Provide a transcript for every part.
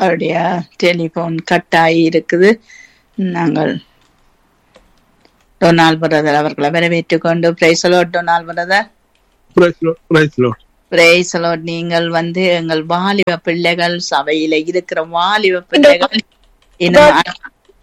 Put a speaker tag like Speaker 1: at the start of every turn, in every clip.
Speaker 1: அவருடைய telephone cut ஆகி இருக்குது நாங்கள் டொனால் பிரதர் அவர்களை வரவேற்றுக் கொண்டு பிரைசலோ டொனால் brother
Speaker 2: Praise Lord, praise Lord.
Speaker 1: Praise Lord நீங்கள் வந்து எங்கள் வாலிப பிள்ளைகள் சபையில இருக்கிற வாலிப பிள்ளைகள் இன்னும்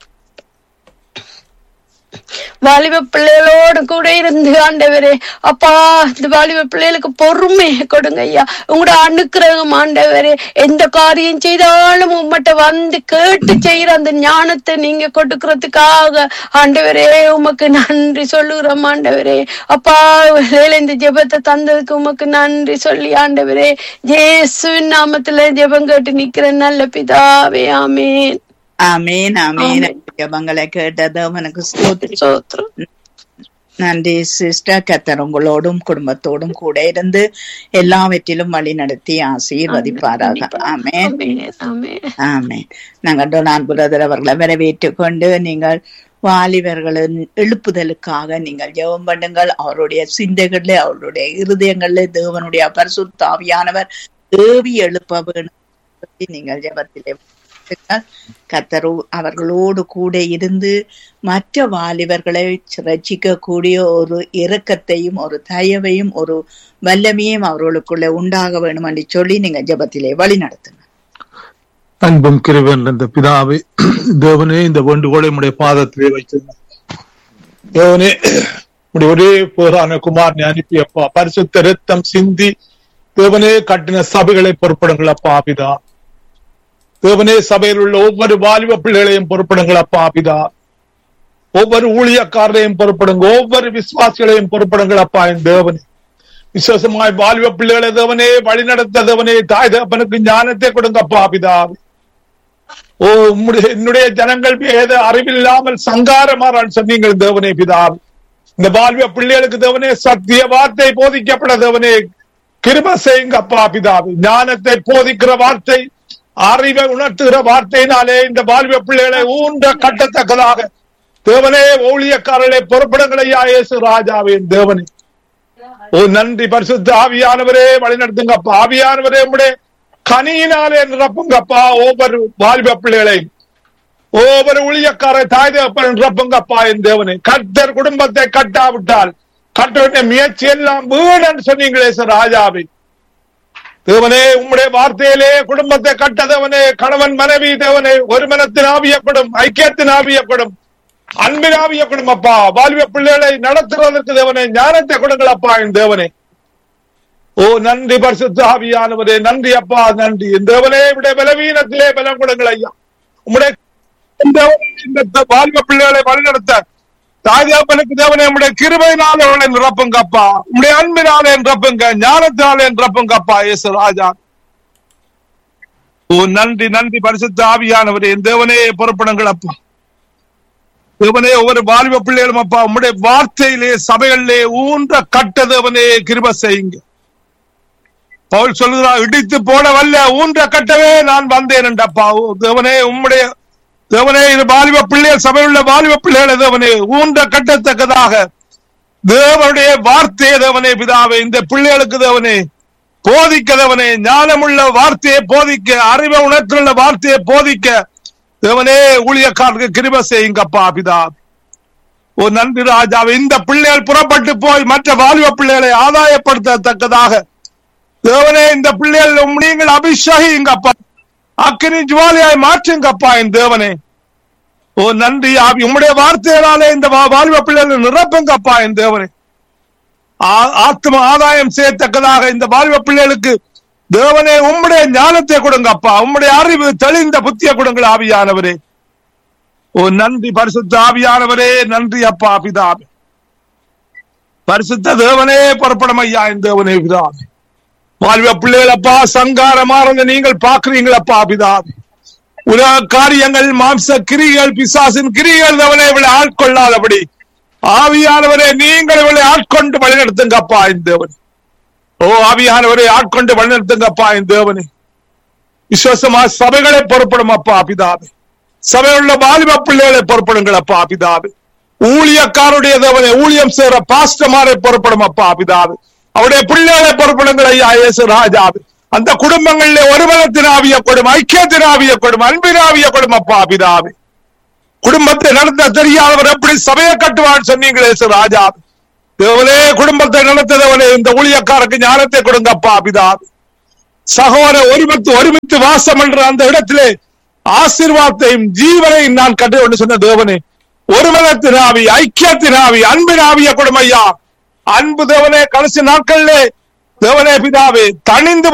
Speaker 3: வாலிப பிள்ளைகளோடு கூட இருந்து ஆண்டவரே அப்பா இந்த வாலிப பிள்ளைகளுக்கு பொறுமையை கொடுங்க ஐயா உங்களோட அனுக்கிரகம் ஆண்டவரே எந்த காரியம் செய்தாலும் உம்மட்ட வந்து கேட்டு செய்யற அந்த ஞானத்தை நீங்க கொடுக்கறதுக்காக ஆண்டவரே உமக்கு நன்றி சொல்லுகிறோம் ஆண்டவரே அப்பா வேலை இந்த ஜெபத்தை தந்ததுக்கு உமக்கு நன்றி சொல்லி ஆண்டவரே இயேசுவின் நாமத்துல ஜெபம் கேட்டு நிக்கிற நல்ல பிதாவே ஆமேன்
Speaker 1: ஆமேன் ஆமேன் ஜபங்களை கேட்டது அவனுக்கு ஸ்தோத்திரம்
Speaker 3: சோத்திரம்
Speaker 1: நன்றி சிஸ்டர் கத்தர் உங்களோடும் குடும்பத்தோடும் கூட இருந்து எல்லாவற்றிலும் வழி நடத்தி ஆசீர்வதிப்பாராக ஆமேன்
Speaker 3: ஆமென், ஆமென்.
Speaker 1: ஆமேன் நாங்கள் டொனான் புரதர் அவர்களை வரவேற்றுக் கொண்டு நீங்கள் வாலிபர்களின் எழுப்புதலுக்காக நீங்கள் ஜெபம் பண்ணுங்கள் அவருடைய சிந்தைகளில் அவருடைய இருதயங்களில் தேவனுடைய பரிசுத்த ஆவியானவர் ஏவி எழுப்ப வேணும் சொல்லி நீங்கள் ஜெபத்திலே வாழ்த்துக்கள். கர்த்தர் அவர்களோடு கூட இருந்து மற்ற வாலிபர்களை ரட்சிக்க கூடிய ஒரு இரக்கத்தையும் ஒரு தயவையும் ஒரு வல்லமையும் அவர்களுக்குள்ள உண்டாக வேணும் என்று சொல்லி நீங்க ஜெபத்திலே வழி நடத்துங்க
Speaker 2: அன்பும் கிருபன் இந்த பிதாவே தேவனே இந்த வேண்டுகோளை உடைய பாதத்திலே வைத்திருந்த தேவனே உடைய ஒரே போரான குமாரனை அனுப்பி அப்பா பரிசுத்த ரத்தம் சிந்தி தேவனே கட்டின சபைகளை பொறுப்படுங்கள் அப்பா பிதா தேவனே சபையில் உள்ள ஒவ்வொரு வாலிப பிள்ளைகளையும் பொறுப்படுங்கள் அப்பா பிதா ஒவ்வொரு ஊழியக்காரரையும் பொறுப்படுங்க ஒவ்வொரு விசுவாசிகளையும் பொறுப்படுங்கள் அப்பா என் தேவனே விசேஷமாய் வாலிப பிள்ளைகளை தேவனே வழி நடத்த தேவனே தாய் தகப்பனுக்கு ஞானத்தை கொடுங்கப்பா பிதாவே ஓ உம்முடைய என்னுடைய ஜனங்கள் ஏத அறிவில்லாமல் சங்காரமாறான் சொன்னீங்கள் தேவனே பிதாவே இந்த வாலிப பிள்ளைகளுக்கு தேவனே சத்திய வார்த்தை போதிக்கப்பட தேவனே கிருப செய்யுங்க அப்பா பிதாவே ஞானத்தை போதிக்கிற வார்த்தை அறிவை உணர்த்துகிற வார்த்தையினாலே இந்த வாலிப பிள்ளைகளை ஊன்ற கட்டத்தக்கதாக தேவனே ஊழியக்காரர்களை பொறுப்பிடங்களையா இயேசு ராஜாவின் தேவனே ஓ நன்றி பரிசுத்த ஆவியானவரே வழி நடத்துங்கப்பா ஆவியானவரே உடைய கனியினாலே நிரப்புங்கப்பா ஒவ்வொரு வாலிப பிள்ளைகளையும் ஒவ்வொரு ஊழியக்கார தாய் தகப்பன் நிரப்புங்கப்பா என் தேவனை கர்த்தர் குடும்பத்தை கட்டாவிட்டால் கட்ட முயற்சி எல்லாம் வீணன்னு சொன்னீங்களே சார் ராஜாவை தேவனே உம்முடைய வார்த்தையிலே குடும்பத்தை கட்டதவனே கணவன் மனைவி தேவனே ஒரு மனத்தின் ஆவியப்படும் ஐக்கியத்தின் ஆவியப்படும் அன்பின் ஆவியப்படும் அப்பா வாலிப பிள்ளைகளை நடத்துவதற்கு தேவனே ஞானத்தை கொடுங்கள் அப்பா என் தேவனே ஓ நன்றி பரிசுத்த ஆவியானவரே நன்றி அப்பா நன்றி என் தேவனே உடைய பலவீனத்திலே பலம் கொடுங்கள் ஐயா உம்முடைய தேவனே, இந்த வாலிப பிள்ளைகளை வழிநடத்த தாஜாப்பனுக்கு தேவனே உம்முடைய கிருபையினாலே அவளை நிரப்புங்க அப்பா உம்முடைய அன்பினாலே நிரப்புங்க ஞானத்தினாலே நிரப்புங்க அப்பா இயேசு ராஜா ஓ நன்றி நன்றி பரிசுத்த ஆவியானவரே என் தேவனே புறப்படுங்கள் அப்பா தேவனே ஒவ்வொரு வாலிப பிள்ளைகளும் அப்பா உம்முடைய வார்த்தையிலே சபைகளிலே ஊன்ற கட்ட தேவனே கிருப செய்யுங்க பவுல் சொல்லுகிறார் இடித்து போட வல்ல ஊன்ற கட்டவே நான் வந்தேன் என்றப்பா ஓ தேவனே உம்முடைய தேவனே இது வாலிப பிள்ளைகள் சபையில் உள்ள வாலிப பிள்ளைகள் தேவனே ஊன்ற கட்டத்தக்கதாக தேவனுடைய வார்த்தையை தேவனே பிதாவே இந்த பிள்ளைகளுக்கு தேவனே போதிக்க தேவனே ஞானமுள்ள வார்த்தையை போதிக்க அறிவை உணர்த்துள்ள வார்த்தையை போதிக்க தேவனே ஊழியக்காரருக்கு கிருப செய்யுங்கப்பா பிதா ஓ நன்றி ராஜாவே இந்த பிள்ளைகள் புறப்பட்டு போய் மற்ற வாலிப பிள்ளைகளை ஆதாயப்படுத்தத்தக்கதாக தேவனே இந்த பிள்ளைகள் உம் நீங்கள் அபிஷேகிங்கப்பா அக்கினி ஜுவாலியாய் மாற்றுங்கப்பா என் தேவனே ஓ நன்றி ஆவி உம்முடைய வார்த்தையினாலே இந்த வா- வாலிப பிள்ளைகள் நிரப்புங்கப்பா என் தேவனே ஆ- ஆத்ம ஆதாயம் செய்யத்தக்கதாக இந்த வாலிப பிள்ளைகளுக்கு தேவனே உம்முடைய ஞானத்தை கொடுங்கப்பா உம்முடைய அறிவு தெளிந்த புத்திய கொடுங்கள் ஆவியானவரே ஓ நன்றி பரிசுத்த ஆவியானவரே நன்றி அப்பா பிதாவே பரிசுத்த தேவனே புறப்படும் ஐயா என் தேவனே பிதாவே வாழ்வ பிள்ளைகள் அப்பா சங்காரமாறங்க நீங்கள் பாக்குறீங்களப்பா பிதாவே உலக காரியங்கள் மாம்ச கிரிகள் பிசாசின் கிரிகள் தேவனே இவளை ஆட்கொள்ளாதபடி ஆவியானவரே நீங்கள் இவளை ஆட்கொண்டு வழிநடத்துங்கப்பா என் தேவன் ஓ ஆவியானவரை ஆட்கொண்டு வழிநடத்துங்கப்பா என் தேவனே விசுவாசமா சபைகளை பொறுப்படும் அப்பா பிதாவே சபையில் உள்ள வாலிப பிள்ளைகளை பொறுப்படுங்கள் அப்பா பிதாவே ஊழியக்காருடைய தேவனை ஊழியம் செய்யற பாஸ்டமாரை பொறுப்படும் அப்பா பிதாவே அவருடைய பிள்ளைகளை பொறுப்படுங்கள் ஐயா இயேசு ராஜாவே அந்த குடும்பங்களிலே ஒருமனத்தின் ஆவிய கொடும் ஐக்கியத்தின் ஆவிய கொடும் அன்பின் ஆவிய கொடும் அப்பா பிதாவே குடும்பத்தை நடத்த தெரியாதவர் எப்படி சபையை கட்டுவான்னு சொன்னீங்களே சார் ராஜா தேவனே குடும்பத்தை நடத்ததவனே இந்த ஊழியக்காரருக்கு ஞானத்தை கொடுங்கப்பா பிதாவே சகோதர ஒருமித்து ஒருமித்து வாசம் என்ற அந்த இடத்திலே ஆசீர்வாதத்தையும் ஜீவனையும் நான் கண்டு கொண்டு சொன்ன தேவனே ஒருமனத்தின் ஆவி ஐக்கியத்தின் ஆவி அன்பின் ஆவிய கொடுமையா அன்பு தேவனே கடைசி நாட்களிலே தேவனே பிதாவே தனிந்து